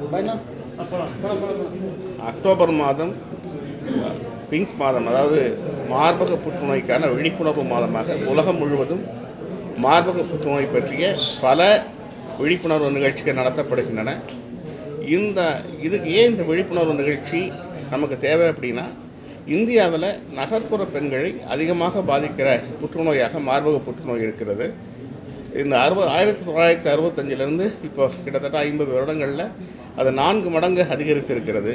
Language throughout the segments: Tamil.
அக்டோபர் மாதம் பிங்க் மாதம் அதாவது மார்பக புற்றுநோய்க்கான விழிப்புணர்வு மாதமாக உலகம் முழுவதும் மார்பக புற்றுநோய் பற்றிய பல விழிப்புணர்வு நிகழ்ச்சிகள் நடத்தப்படுகின்றன இந்த இதுக்கு ஏன் இந்த விழிப்புணர்வு நிகழ்ச்சி நமக்கு தேவை அப்படின்னா இந்தியாவில் நகர்ப்புற பெண்களை அதிகமாக பாதிக்கிற புற்றுநோயாக மார்பக புற்றுநோய் இருக்கிறது இந்த அறுபது ஆயிரத்தி தொள்ளாயிரத்தி அறுபத்தஞ்சிலேருந்து இப்போ கிட்டத்தட்ட ஐம்பது வருடங்களில் அது நான்கு மடங்கு அதிகரித்திருக்கிறது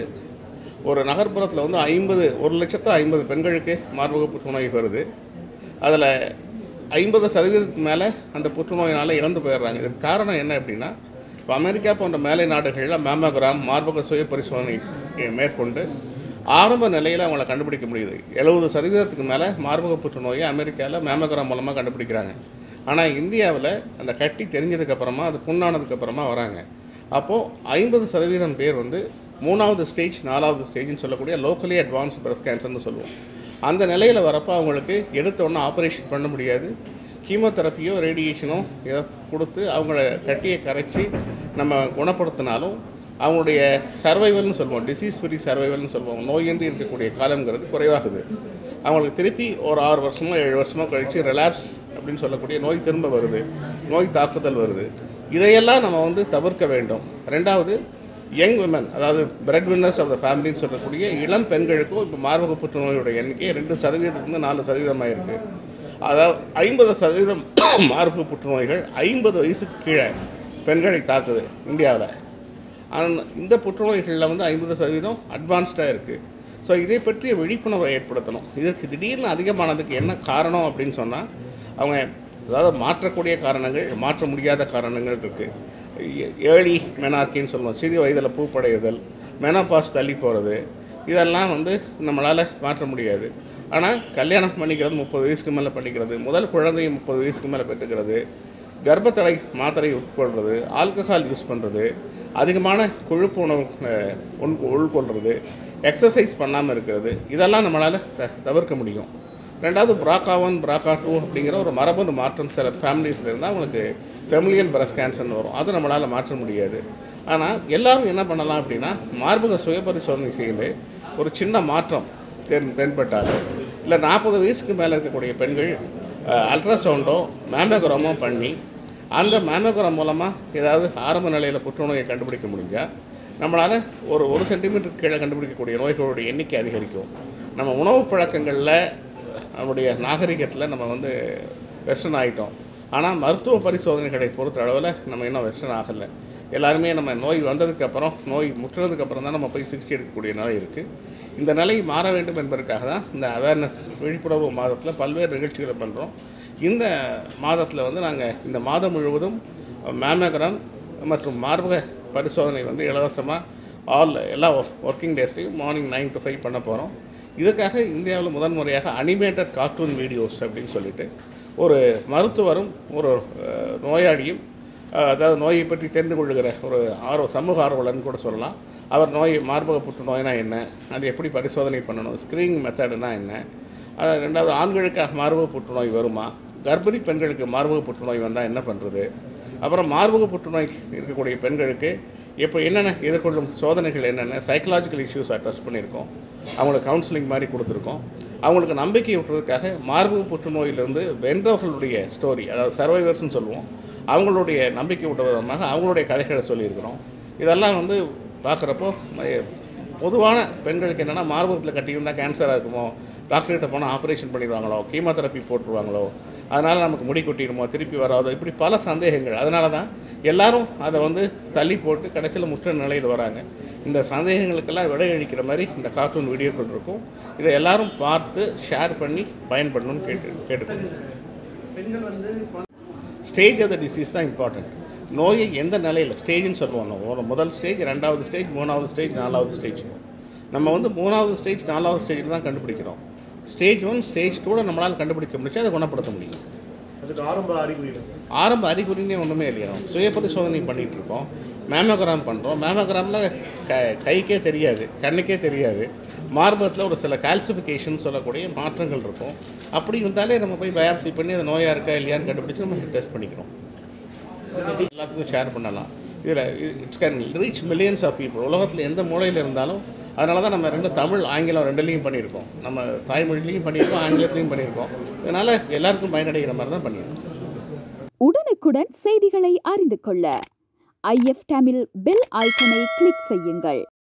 ஒரு நகர்ப்புறத்தில் வந்து ஐம்பது ஒரு லட்சத்து ஐம்பது பெண்களுக்கு மார்பக புற்றுநோய் வருது அதில் ஐம்பது சதவீதத்துக்கு மேலே அந்த புற்றுநோயினால் இறந்து போயிடுறாங்க இதுக்கு காரணம் என்ன அப்படின்னா இப்போ அமெரிக்கா போன்ற மேலை நாடுகளில் மேமோகிராம் மார்பக சுய பரிசோதனை மேற்கொண்டு ஆரம்ப நிலையில் அவங்கள கண்டுபிடிக்க முடியுது எழுபது சதவீதத்துக்கு மேலே மார்பக புற்றுநோயை அமெரிக்காவில் மேமோகிராம் மூலமாக கண்டுபிடிக்கிறாங்க ஆனால் இந்தியாவில் அந்த கட்டி தெரிஞ்சதுக்கப்புறமா அது புண்ணானதுக்கப்புறமா வராங்க அப்போது ஐம்பது சதவீதம் பேர் வந்து மூணாவது ஸ்டேஜ் நாலாவது ஸ்டேஜ்னு சொல்லக்கூடிய லோக்கலி அட்வான்ஸ்டு பிரஸ்ட் கேன்சர்னு சொல்லுவோம் அந்த நிலையில் வரப்போ அவங்களுக்கு எடுத்த உடனே ஆப்ரேஷன் பண்ண முடியாது கீமோதெரப்பியோ ரேடியேஷனோ ஏதோ கொடுத்து அவங்கள கட்டியை கரைச்சி நம்ம குணப்படுத்தினாலும் அவங்களுடைய சர்வைவல்னு சொல்லுவோம் டிசீஸ் ஃப்ரீ சர்வைவல்னு சொல்லுவோம் நோயின்றி இருக்கக்கூடிய காலங்கிறது குறைவாகுது அவங்களுக்கு திருப்பி ஒரு ஆறு வருஷமோ ஏழு வருஷமோ கழித்து ரிலாப்ஸ் அப்படின்னு சொல்லக்கூடிய நோய் திரும்ப வருது நோய் தாக்குதல் வருது இதையெல்லாம் நம்ம வந்து தவிர்க்க வேண்டும் ரெண்டாவது யங் விமன் அதாவது பிரெட் வின்னர்ஸ் ஆஃப் த ஃபேமிலின்னு சொல்லக்கூடிய இளம் பெண்களுக்கும் இப்போ மார்பக புற்றுநோயோட எண்ணிக்கை ரெண்டு சதவீதத்துலேருந்து நாலு சதவீதமாக இருக்குது அதாவது ஐம்பது சதவீதம் மார்பக புற்றுநோய்கள் ஐம்பது வயசுக்கு கீழே பெண்களை தாக்குது இந்தியாவில் அந்த இந்த புற்றுநோய்களில் வந்து ஐம்பது சதவீதம் அட்வான்ஸ்டாக இருக்குது ஸோ இதை பற்றிய விழிப்புணர்வை ஏற்படுத்தணும் இதற்கு திடீர்னு அதிகமானதுக்கு என்ன காரணம் அப்படின்னு சொன்னால் அவங்க அதாவது மாற்றக்கூடிய காரணங்கள் மாற்ற முடியாத காரணங்கள் இருக்குது ஏர்லி மெனார்க்கின்னு சொல்லுவோம் சிறிய வயதில் பூப்படையுதல் மெனோபாஸ் தள்ளி போகிறது இதெல்லாம் வந்து நம்மளால் மாற்ற முடியாது ஆனால் கல்யாணம் பண்ணிக்கிறது முப்பது வயசுக்கு மேலே பண்ணிக்கிறது முதல் குழந்தையை முப்பது வயசுக்கு மேலே பெற்றுக்கிறது கர்ப்பத்தடை மாத்திரை உட்கொள்வது ஆல்கஹால் யூஸ் பண்ணுறது அதிகமான கொழுப்பு உணவு அஹ், உள் உள்கொள்வது எக்ஸசைஸ் பண்ணாமல் இருக்கிறது இதெல்லாம் நம்மளால் த- தவிர்க்க முடியும் ரெண்டாவது பிராக்கா ஒன் பிராக்கா டூ அப்படிங்கிற ஒரு மரபணு மாற்றம் சில ஃபேமிலிஸில் இருந்தால் அவங்களுக்கு ஃபெமிலியல் பிரஸ்ட் கேன்சர்னு வரும் அது நம்மளால் மாற்ற முடியாது ஆனால் எல்லாரும் என்ன பண்ணலாம் அப்படின்னா மார்பக சுய பரிசோதனை செய்து ஒரு சின்ன மாற்றம் தென் தென்பட்டாலோ இல்லை நாற்பது வயசுக்கு மேலே இருக்கக்கூடிய பெண்கள் அல்ட்ராசவுண்டோ மேமோகிராமோ பண்ணி அந்த மேமோகிராம் மூலமாக ஏதாவது ஆரம்ப நிலையில் புற்றுநோயை கண்டுபிடிக்க முடிஞ்சால் நம்மளால் ஒரு ஒரு சென்டிமீட்டர் கீழே கண்டுபிடிக்கக்கூடிய நோய்களுடைய எண்ணிக்கை அதிகரிக்கும் நம்ம உணவு பழக்கங்களில் நம்முடைய நாகரிகத்தில் நம்ம வந்து வெஸ்டர்ன் ஆகிட்டோம் ஆனால் மருத்துவ பரிசோதனைகளை பொறுத்த அளவில் நம்ம இன்னும் வெஸ்டர்ன் ஆகலை எல்லாருமே நம்ம நோய் வந்ததுக்கப்புறம் நோய் முற்றுறதுக்கப்புறம் தான் நம்ம போய் சிகிச்சை எடுக்கக்கூடிய நிலை இருக்குது இந்த நிலை மாற வேண்டும் என்பதற்காக தான் இந்த அவேர்னஸ் விழிப்புணர்வு மாதத்தில் பல்வேறு நிகழ்ச்சிகளை பண்ணுறோம் இந்த மாதத்தில் வந்து நாங்கள் இந்த மாதம் முழுவதும் மேமோகிராம் மற்றும் மார்பக பரிசோதனை வந்து இலவசமாக ஆல் எல்லா ஒர்க்கிங் டேஸ்லையும் மார்னிங் நைன் டு ஃபைவ் பண்ண போகிறோம் இதுக்காக இந்தியாவில் முதன் முறையாக அனிமேட்டட் கார்ட்டூன் வீடியோஸ் அப்படின்னு சொல்லிட்டு ஒரு மருத்துவரும் ஒரு அஹ், நோயாளியும் அஹ், அதாவது நோயை பற்றி தெரிந்து கொள்ளுகிற ஒரு ஆர்வ சமூக ஆர்வலர்னு கூட சொல்லலாம் அவர் நோய் மார்பக புற்றுநோய்னா என்ன அது எப்படி பரிசோதனை பண்ணணும் ஸ்க்ரீனிங் மெத்தடுனா என்ன அது ரெண்டாவது ஆண்களுக்கு மார்பக புற்றுநோய் வருமா கர்ப்பிணி பெண்களுக்கு மார்பக புற்றுநோய் வந்தால் என்ன பண்ணுறது அப்புறம் மார்பக புற்றுநோய் இருக்கக்கூடிய பெண்களுக்கு இப்போ என்னென்ன எதிர்கொள்ளும் சோதனைகள் என்னென்ன சைக்கலாஜிக்கல் இஷ்யூஸ் அட்ரஸ் பண்ணியிருக்கோம் அவங்களுக்கு கவுன்சிலிங் மாதிரி கொடுத்துருக்கோம் அவங்களுக்கு நம்பிக்கை விட்டுறதுக்காக மார்பக புற்றுநோயிலிருந்து வென்றவர்களுடைய ஸ்டோரி அதாவது சர்வைவர்ஸ்னு சொல்லுவோம் அவங்களுடைய நம்பிக்கை விட்ட விதமாக அவங்களுடைய கதைகளை சொல்லியிருக்கிறோம் இதெல்லாம் வந்து பார்க்குறப்போ பொதுவான பெண்களுக்கு என்னென்னா மார்பகத்தில் கட்டியிருந்தால் கேன்சராக இருக்குமோ டாக்டர்கிட்ட போனால் ஆப்ரேஷன் பண்ணிடுவாங்களோ கீமோதெரப்பி போட்டுருவாங்களோ அதனால் நமக்கு முடி கொட்டிடுமோ திருப்பி வராதோ இப்படி பல சந்தேகங்கள் அதனால தான் எல்லாரும் அதை வந்து தள்ளி போட்டு கடைசியில் முற்ற நிலையில் வராங்க இந்த சந்தேகங்களுக்கெல்லாம் விடையளிக்கிற மாதிரி இந்த கார்ட்டூன் வீடியோக்கள் இருக்கும் இதை எல்லாரும் பார்த்து ஷேர் பண்ணி பயன்படணும்னு கேட்டு கேட்டுக்கோங்க பெண்கள் வந்து ஸ்டேஜ் ஆஃப் த டிசீஸ் தான் இம்பார்ட்டன்ட் நோயை எந்த நிலையில் ஸ்டேஜ்னு சொல்லுவோம் நம்ம. ஒரு முதல் ஸ்டேஜ் ரெண்டாவது ஸ்டேஜ் மூணாவது ஸ்டேஜ் நாலாவது ஸ்டேஜ் நம்ம வந்து மூணாவது ஸ்டேஜ் நாலாவது ஸ்டேஜில் தான் கண்டுபிடிக்கிறோம் ஸ்டேஜ் ஒன் ஸ்டேஜ் டூவில் நம்மளால் கண்டுபிடிக்க முடிச்சு அதை குணப்படுத்த முடியும் அதுக்கு ஆரம்ப அறிகுறிகள் சார் ஆரம்ப அறிகுறினே ஒன்றுமே இல்லையா சுய பரிசோதனை பண்ணிகிட்டு இருக்கோம் மேமோகிராம் பண்ணுறோம் மேமோகிராமில் க கைக்கே தெரியாது கண்ணுக்கே தெரியாது மார்பகத்தில் ஒரு சில கால்சிஃபிகேஷன் சொல்லக்கூடிய மாற்றங்கள் இருக்கும் அப்படி இருந்தாலே நம்ம போய் பயாப்சி பண்ணி அது நோயாக இருக்கா இல்லையான்னு கண்டுபிடிச்சு நம்ம டெஸ்ட் பண்ணிக்கிறோம் எல்லாத்துக்கும் ஷேர் பண்ணலாம் இதில் it's can reach millions of people உலகத்தில் எந்த மூலையில் இருந்தாலும் அதனால தான் நம்ம ரெண்டு தமிழ் ஆங்கிலம் ரெண்டுலேயும் பண்ணியிருக்கோம் நம்ம தாய்மொழிலையும் பண்ணியிருக்கோம் ஆங்கிலத்துலேயும் பண்ணியிருக்கோம் இதனால் எல்லாருக்கும் பயனடைகிற மாதிரி தான் பண்ணியிருக்கோம் உடனுக்குடன் செய்திகளை அறிந்து கொள்ள ஐஎஃப் தமிழ் பெல் ஐக்கனை கிளிக் செய்யுங்கள்